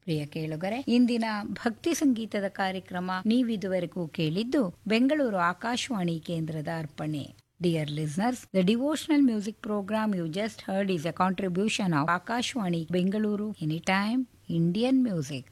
ಪ್ರಿಯ ಕೇಳುಗರೆ ಇಂದಿನ ಭಕ್ತಿ ಸಂಗೀತದ ಕಾರ್ಯಕ್ರಮ ನೀವಿದುವರೆಗೂ ಕೇಳಿದ್ದು ಬೆಂಗಳೂರು ಆಕಾಶವಾಣಿ ಕೇಂದ್ರದ ಅರ್ಪಣೆ Dear listeners, the devotional music program you just heard is a contribution of Akashwani Bengaluru Anytime Indian Music.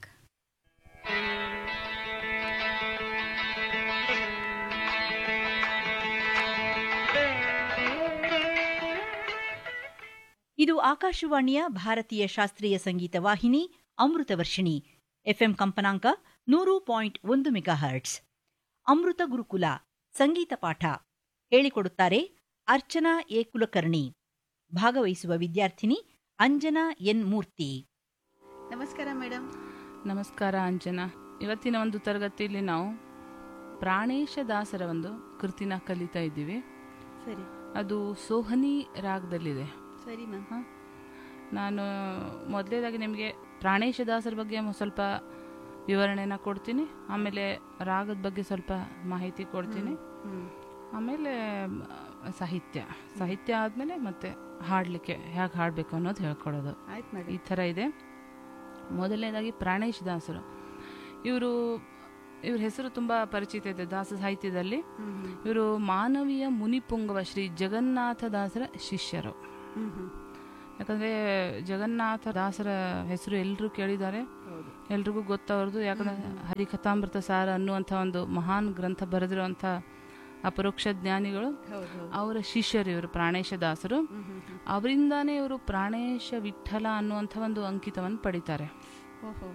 ಇದು ಆಕಾಶವಾಣಿಯ ಭಾರತೀಯ ಶಾಸ್ತ್ರೀಯ ಸಂಗೀತ ವಾಹಿನಿ ಅಮೃತ ವರ್ಷಿಣಿ ಎಫ್ಎಂ ಕಂಪನಾಂಕ ನೂರು ಪಾಯಿಂಟ್ ಒಂದು ಮೆಗಾ ಹರ್ಟ್ಸ್ ಅಮೃತ ಗುರುಕುಲ ಸಂಗೀತ ಪಾಠ ಹೇಳಿಕೊಡುತ್ತಾರೆ ಅರ್ಚನಾ ಎ ಕುಲಕರ್ಣಿ ಭಾಗವಹಿಸುವ ವಿದ್ಯಾರ್ಥಿನಿ ಅಂಜನಾ ಎನ್ ಮೂರ್ತಿ ನಮಸ್ಕಾರ ಮೇಡಮ್ ನಮಸ್ಕಾರ ಅಂಜನಾ ಇವತ್ತಿನ ಒಂದು ತರಗತಿಯಲ್ಲಿ ನಾವು ಪ್ರಾಣೇಶ ದಾಸರ ಒಂದು ಕೃತಿನ ಕಲಿತಾ ಇದ್ದೀವಿ ಸರಿ ಅದು ಸೋಹನಿ ರಾಗದಲ್ಲಿದೆ ಸರಿ ಮ್ಯಾಮ್ ಹ? ನಾನು ಮೊದಲೇದಾಗಿ ನಿಮಗೆ ಪ್ರಾಣೇಶ ದಾಸರ ಬಗ್ಗೆ ಒಂದು ಸ್ವಲ್ಪ ವಿವರಣೆನ ಕೊಡ್ತೀನಿ ಆಮೇಲೆ ರಾಗದ ಬಗ್ಗೆ ಸ್ವಲ್ಪ ಮಾಹಿತಿ ಕೊಡ್ತೀನಿ ಹ್ಮ್ ಆಮೇಲೆ ಮ್, ಸಾಹಿತ್ಯ ಸಾಹಿತ್ಯ ಆದಮೇಲೆ ಮತ್ತೆ ಹಾಡಲಿಕ್ಕೆ ಹೇಗೆ ಹಾಡಬೇಕು ಅನ್ನೋದು ಹೇಳ್ಕೊಡೋದು ಆಯ್ತು ಈ ಮೇಡಮ್ ಥರ ಇದೆ ಮೊದಲನೇದಾಗಿ ಪ್ರಾಣೇಶ್ ದಾಸರು ಇವರು ಇವ್ರ ಹೆಸರು ತುಂಬ ಪರಿಚಿತ ಇದೆ ದಾಸ ಸಾಹಿತ್ಯದಲ್ಲಿ ಹ್ಮ್ ಹ್ಮ್ ಇವರು ಮಾನವೀಯ ಮುನಿಪುಂಗವ ಶ್ರೀ ಜಗನ್ನಾಥ ದಾಸರ ಶಿಷ್ಯರು ಹ್ಮ್ ಹ್ಮ್ ಯಾಕಂದ್ರೆ ಜಗನ್ನಾಥ ದಾಸರ ಹೆಸರು ಎಲ್ಲರೂ ಕೇಳಿದ್ದಾರೆ ಹೌದು ಎಲ್ರಿಗೂ ಗೊತ್ತವ್ರದ್ದು ಯಾಕಂದ್ರೆ ಹರಿಕಥಾಮೃತ ಸಾರ ಅನ್ನುವಂಥ ಒಂದು ಮಹಾನ್ ಗ್ರಂಥ ಬರೆದಿರುವಂಥ ಅಪರೋಕ್ಷ ಜ್ಞಾನಿಗಳು ಹೌದು ಹೌದು ಅವರ ಶಿಷ್ಯರು ಇವರು ಪ್ರಾಣೇಶ ದಾಸರು ಹ್ಮ್ ಹ್ಮ್ ಹ್ಮ್ ಅವರಿಂದಾನೇ ಇವರು ಪ್ರಾಣೇಶ ವಿಠಲ ಅನ್ನುವಂಥ ಒಂದು ಅಂಕಿತವನ್ನು ಪಡಿತಾರೆ ಓಹೋ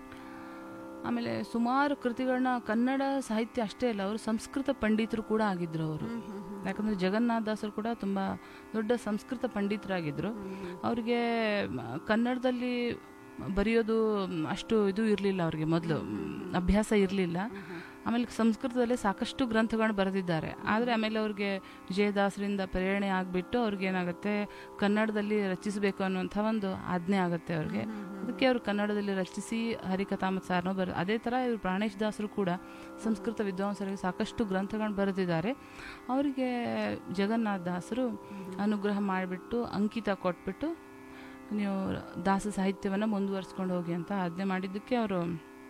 ಆಮೇಲೆ ಸುಮಾರು ಕೃತಿಗಳನ್ನ ಕನ್ನಡ ಸಾಹಿತ್ಯ ಅಷ್ಟೇ ಅಲ್ಲ ಅವರು ಸಂಸ್ಕೃತ ಪಂಡಿತರು ಕೂಡ ಆಗಿದ್ರು ಅವರು ಹ್ಮ್ ಹ್ಮ್ ಹ್ಮ್ ಯಾಕಂದ್ರೆ ಜಗನ್ನಾಥ ದಾಸರು ಕೂಡ ತುಂಬಾ ದೊಡ್ಡ ಸಂಸ್ಕೃತ ಪಂಡಿತರಾಗಿದ್ರು ಅವರಿಗೆ ಕನ್ನಡದಲ್ಲಿ ಬರೆಯೋದು ಅಷ್ಟು ಇದು ಇರಲಿಲ್ಲ ಅವ್ರಿಗೆ ಮೊದಲು ಅಭ್ಯಾಸ ಇರಲಿಲ್ಲ ಆಮೇಲೆ ಸಂಸ್ಕೃತದಲ್ಲಿ ಸಾಕಷ್ಟು ಗ್ರಂಥಗಳನ್ನ ಬರೆದಿದ್ದಾರೆ ಆದರೆ ಆಮೇಲೆ ಅವ್ರಿಗೆ ವಿಜಯದಾಸರಿಂದ ಪ್ರೇರಣೆ ಆಗಿಬಿಟ್ಟು ಅವ್ರಿಗೆ ಏನಾಗುತ್ತೆ ಕನ್ನಡದಲ್ಲಿ ರಚಿಸಬೇಕು ಅನ್ನುವಂಥ ಒಂದು ಆಜ್ಞೆ ಆಗುತ್ತೆ ಅವ್ರಿಗೆ ಅದಕ್ಕೆ ಅವರು ಕನ್ನಡದಲ್ಲಿ ರಚಿಸಿ ಹರಿಕಥಾಮತ್ ಸಾರನೋ ಬರ ಅದೇ ಥರ ಇವರು ಪ್ರಾಣೇಶ್ ದಾಸರು ಕೂಡ ಸಂಸ್ಕೃತ ವಿದ್ವಾಂಸರಿಗೆ ಸಾಕಷ್ಟು ಗ್ರಂಥಗಳನ್ನ ಬರೆದಿದ್ದಾರೆ ಅವರಿಗೆ ಜಗನ್ನಾಥ ದಾಸರು ಅನುಗ್ರಹ ಮಾಡಿಬಿಟ್ಟು ಅಂಕಿತ ಕೊಟ್ಬಿಟ್ಟು ನೀವು ದಾಸ ಸಾಹಿತ್ಯವನ್ನು ಮುಂದುವರಿಸ್ಕೊಂಡು ಹೋಗಿ ಅಂತ ಆಜ್ಞೆ ಮಾಡಿದ್ದಕ್ಕೆ ಅವರು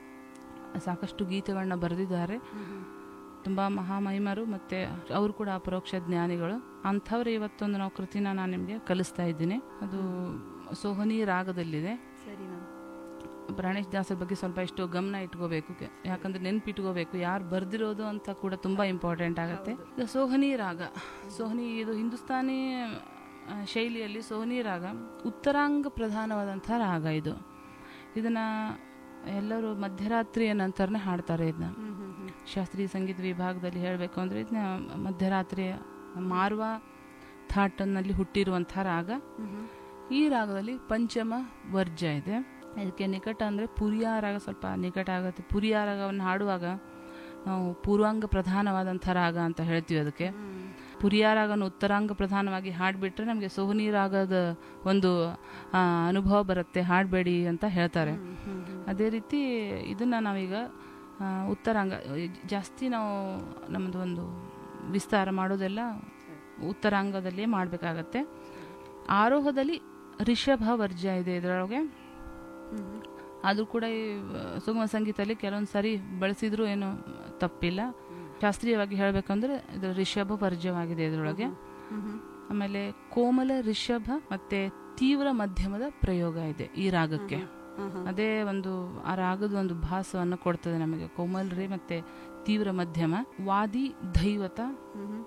ಸಾಕಷ್ಟು ಗೀತೆಗಳನ್ನ ಬರೆದಿದ್ದಾರೆ ತುಂಬ ಮಹಾಮಹಿಮರು ಮತ್ತು ಅವರು ಕೂಡ ಅಪರೋಕ್ಷ ಜ್ಞಾನಿಗಳು ಅಂಥವ್ರು ಇವತ್ತೊಂದು ನಾವು ಕೃತಿನ ನಾನು ನಿಮಗೆ ಕಲಿಸ್ತಾ ಇದ್ದೀನಿ ಅದು ಸೋಹನಿ ರಾಗದಲ್ಲಿದೆ ಸರಿ ಮ್ಯಾಮ್ ಪ್ರಾಣೇಶ್ ದಾಸರ ಬಗ್ಗೆ ಸ್ವಲ್ಪ ಇಷ್ಟು ಗಮನ ಇಟ್ಕೋಬೇಕು ಕೆ- ಯಾಕಂದ್ರೆ ನೆನ್ಪಿಟ್ಕೋಬೇಕು ಯಾರು ಬರ್ದಿರೋದು ಅಂತ ಕೂಡ ತುಂಬಾ ಇಂಪಾರ್ಟೆಂಟ್ ಆಗುತ್ತೆ ಇದು ಸೋಹನಿ ರಾಗ ಸೋಹನಿ ಇದು ಹಿಂದೂಸ್ತಾನಿ ಆ, ಶೈಲಿಯಲ್ಲಿ ಸೋಹನಿ ರಾಗ ಉತ್ತರಾಂಗ ಪ್ರಧಾನವಾದಂಥ ರಾಗ ಇದು ಇದನ್ನ ಎಲ್ಲರೂ ಮಧ್ಯರಾತ್ರಿಯ ನಂತರನೇ ಹಾಡ್ತಾರೆ ಇದನ್ನ ಹ್ಮ್ ಹ್ಮ್ ಹ್ಮ್ ಶಾಸ್ತ್ರೀಯ ಸಂಗೀತ ವಿಭಾಗದಲ್ಲಿ ಹೇಳಬೇಕು ಅಂದರೆ ಇದನ್ನ ಮಧ್ಯರಾತ್ರಿಯ ಮಾರ್ವ ಥಾಟನ್ನಲ್ಲಿ ಹುಟ್ಟಿರುವಂಥ ರಾಗ ಹ್ಮ್ ಹ್ಮ್ ಈ ರಾಗದಲ್ಲಿ ಪಂಚಮ ವರ್ಜ ಇದೆ ಇದಕ್ಕೆ ನಿಕಟ ಅಂದರೆ ಪುರಿಯ ರಾಗ ಸ್ವಲ್ಪ ನಿಕಟ ಆಗುತ್ತೆ ಪುರಿಯ ರಾಗವನ್ನು ಹಾಡುವಾಗ ನಾವು ಪೂರ್ವಾಂಗ ಪ್ರಧಾನವಾದಂಥ ರಾಗ ಅಂತ ಹೇಳ್ತೀವಿ ಅದಕ್ಕೆ ಹ್ಮ್ ಪುರಿಯ ರಾಗನ ಉತ್ತರಾಂಗ ಪ್ರಧಾನವಾಗಿ ಹಾಡ್ಬಿಟ್ರೆ ನಮಗೆ ಸೋಹನಿ ರಾಗದ ಒಂದು ಆ, ಅನುಭವ ಬರುತ್ತೆ ಹಾಡಬೇಡಿ ಅಂತ ಹೇಳ್ತಾರೆ ಹ್ಮ್ ಹ್ಮ್ ಹ್ಮ್ ಅದೇ ರೀತಿ ಇದನ್ನ ನಾವೀಗ ಆ, ಉತ್ತರಾಂಗ ಜಾಸ್ತಿ ನಾವು ನಮ್ಮದು ಒಂದು ವಿಸ್ತಾರ ಮಾಡೋದೆಲ್ಲ ಉತ್ತರಾಂಗದಲ್ಲೇ ಮಾಡಬೇಕಾಗತ್ತೆ ಆರೋಹದಲ್ಲಿ ರಿಷಭ ವರ್ಜ ಇದೆ ಇದರೊಳಗೆ ಹ್ಮ್ ಹ್ಮ್ ಆದರೂ ಕೂಡ ಈ ಆ, ಸುಗಮ ಸಂಗೀತದಲ್ಲಿ ಕೆಲವೊಂದು ಸಾರಿ ಬಳಸಿದ್ರು ಏನು ತಪ್ಪಿಲ್ಲ ಶಾಸ್ತ್ರೀಯವಾಗಿ ಹೇಳಬೇಕಂದ್ರೆ ಇದು ರಿಷಭ ವರ್ಜವಾಗಿದೆ ಇದರೊಳಗೆ ಹ್ಮ್ ಹ್ಮ್ ಆಮೇಲೆ ಕೋಮಲ ರಿಷಭ ಮತ್ತೆ ತೀವ್ರ ಮಧ್ಯಮದ ಪ್ರಯೋಗ ಇದೆ ಈ ರಾಗಕ್ಕೆ ಹ್ಮ್ ಹ್ಮ್ ಅದೇ ಒಂದು ಆ ರಾಗದ ಒಂದು ಭಾಸವನ್ನು ಕೊಡ್ತದೆ ನಮಗೆ ಕೋಮಲ್ರಿ ಮತ್ತೆ ತೀವ್ರ ಮಧ್ಯಮ ವಾದಿ ದೈವತ ಹ್ಮ್ ಹ್ಮ್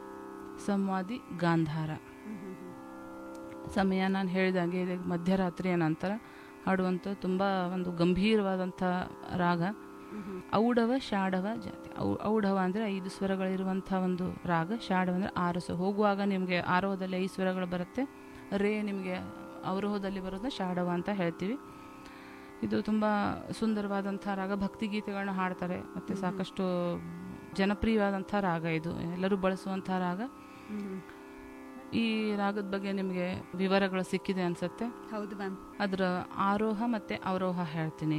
ಸಂವಾದಿ ಗಾಂಧಾರ ಹ್ಮ್ ಹ್ಮ್ ಹ್ಮ್ ಸಮಯ ನಾನು ಹೇಳಿದಾಗೆ ಇದೆ ಮಧ್ಯರಾತ್ರಿಯ ನಂತರ ಹಾಡುವಂಥ ತುಂಬ ಒಂದು ಗಂಭೀರವಾದಂಥ ರಾಗ ಹ್ಮ್ ಹ್ಮ್ ಔಡವ ಶಾಡವ ಜಾತಿ ಔ- ಔಡವ ಅಂದರೆ ಐದು ಸ್ವರಗಳಿರುವಂಥ ಒಂದು ರಾಗ ಶಾಡವ ಅಂದರೆ ಆರು ಸ್ವರ ಹೋಗುವಾಗ ನಿಮಗೆ ಆರೋಹದಲ್ಲಿ ಐದು ಸ್ವರಗಳು ಬರುತ್ತೆ ರೇ ನಿಮಗೆ ಅವರೋಹದಲ್ಲಿ ಬರೋದನ್ನ ಶಾಡವ ಅಂತ ಹೇಳ್ತೀವಿ ಇದು ತುಂಬ ಸುಂದರವಾದಂಥ ರಾಗ ಭಕ್ತಿಗೀತೆಗಳನ್ನ ಹಾಡ್ತಾರೆ ಮತ್ತು ಸಾಕಷ್ಟು ಜನಪ್ರಿಯವಾದಂಥ ರಾಗ ಇದು ಎಲ್ಲರೂ ಬಳಸುವಂಥ ರಾಗ ಹ್ಮ್ ಹ್ಮ್ ಈ ರಾಗದ ಬಗ್ಗೆ ನಿಮಗೆ ವಿವರಗಳು ಸಿಕ್ಕಿದೆ ಅನ್ಸುತ್ತೆ ಹೌದು ಮ್ಯಾಮ್ ಅದರ ಆರೋಹ ಮತ್ತು ಅವರೋಹ ಹೇಳ್ತೀನಿ